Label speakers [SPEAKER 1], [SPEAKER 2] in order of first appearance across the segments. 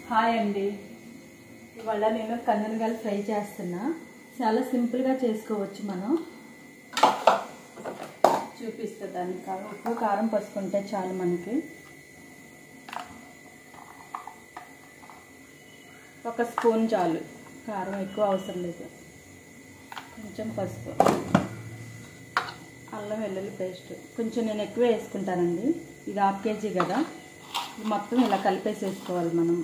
[SPEAKER 1] Hi అండి ఇవాళ నేను కందనగాయలు ఫ్రై చేస్తున్నా చాలా సింపుల్గా చేసుకోవచ్చు మనం చూపిస్తా దానికి కారం ఉప్పు కారం పసుకుంటే చాలు మనకి ఒక స్పూన్ చాలు కారం ఎక్కువ అవసరం లేదు కొంచెం పసుపు అల్లం వెల్లుల్లి పేస్ట్ కొంచెం నేను ఎక్కువ వేసుకుంటానండి ఇది హాఫ్ కేజీ కదా ఇది మొత్తం ఇలా కలిపేసేసుకోవాలి మనం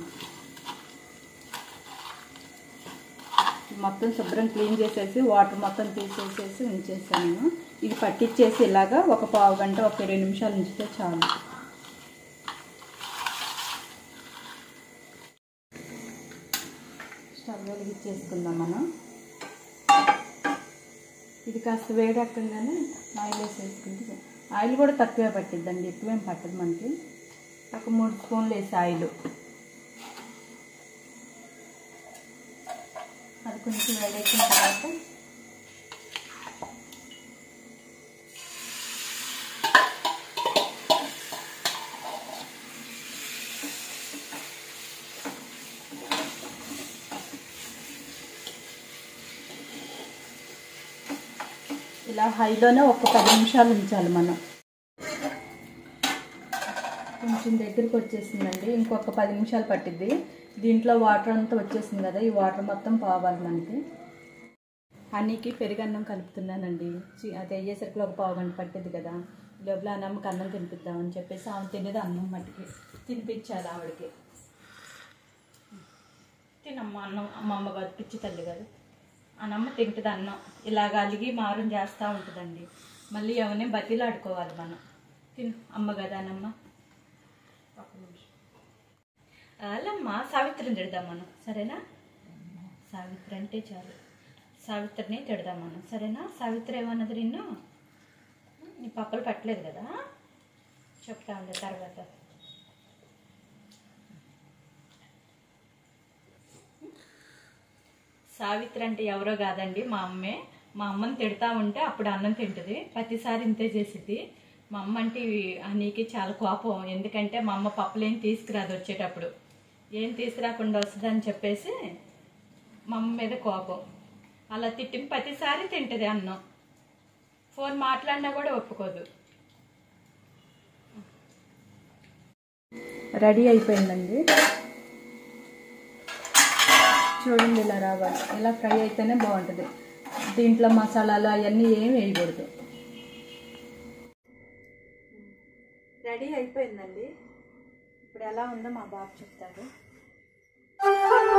[SPEAKER 1] ఇది మొత్తం శుభ్రం క్లీన్ చేసేసి వాటర్ మొత్తం తీసేసేసి ఉంచేసాను నేను ఇది పట్టించేసి ఇలాగా ఒక పావు గంట ఒక ఇరవై నిమిషాలు ఉంచితే చాలు స్టవ్ వెలిగించేసుకుందాం మనం ఇది కాస్త వేడెక్కగానే ఆయిల్ వేసేసుకుంటే ఆయిల్ కూడా తక్కువే పట్టిద్దండి ఎక్కువేం పట్టదు మనకి ఒక మూడు స్పూన్లు వేసి ఆయిల్ అది కొంచెం వేడెక్కిన తర్వాత ఇలా హైలోనే ఒక పది నిమిషాలు ఉంచాలి మనం కొంచెం దగ్గరికి వచ్చేసిందండి ఇంకొక పది నిమిషాలు పట్టిద్ది దీంట్లో వాటర్ అంతా వచ్చేసింది కదా ఈ వాటర్ మొత్తం పోవాలి మనకి హనీకి పెరుగన్నం కలుపుతున్నానండి చి- అది అయ్యేసరికి ఒక పావు గంట పట్టింది కదా లోపల అన్నమ్మకి అన్నం తినిపిద్దామని చెప్పేసి ఆమె తినేది అన్నం మట్టికి తినిపించాలి ఆవిడకి తినమ్మ అన్నం అమ్మ అమ్మ కాదు పిచ్చి తల్లి కాదు అన్నమ్మ తింటుంది అన్నం ఇలాగ అలిగి మారం చేస్తూ ఉంటుందండి మళ్ళీ ఎవరిని బతిలాడుకోవాలి మనం తిను అమ్మ కదా అన్నమ్మ ఒక్క నిమిషం. అలామ్మ సావిత్రిని తిడదాం మనం సరేనా సావిత్రి అంటే చాలు సావిత్రిని తిడదాం మనం సరేనా సావిత్రి ఏమన్నది నిన్ను నీ పప్పలు పట్టలేదు కదా చెప్తా ఉండే తర్వాత సావిత్రి అంటే ఎవరో కాదండి మా అమ్మే మా అమ్మని తిడతా ఉంటే అప్పుడు అన్నం తింటుంది ప్రతిసారి ఇంతే చేసిద్ది మా అమ్మ అంటే నీకు చాలా కోపం ఎందుకంటే మా అమ్మ పప్పులు ఏం తీసుకురాదు వచ్చేటప్పుడు ఏం తీసుకురాకుండా వస్తుందని చెప్పేసి మా అమ్మ మీద కోపం అలా తిట్టిన ప్రతిసారి తింటుంది అన్నం ఫోన్ మాట్లాడినా కూడా ఒప్పుకోదు రెడీ అయిపోయిందండి చూడండి ఇలా రావాలి ఇలా ఫ్రై అయితేనే బాగుంటుంది దీంట్లో మసాలాలు అవన్నీ ఏం వేయకూడదు రెడీ అయిపోయిందండి ఇప్పుడు ఎలా ఉందో మా బాబు చెప్తారు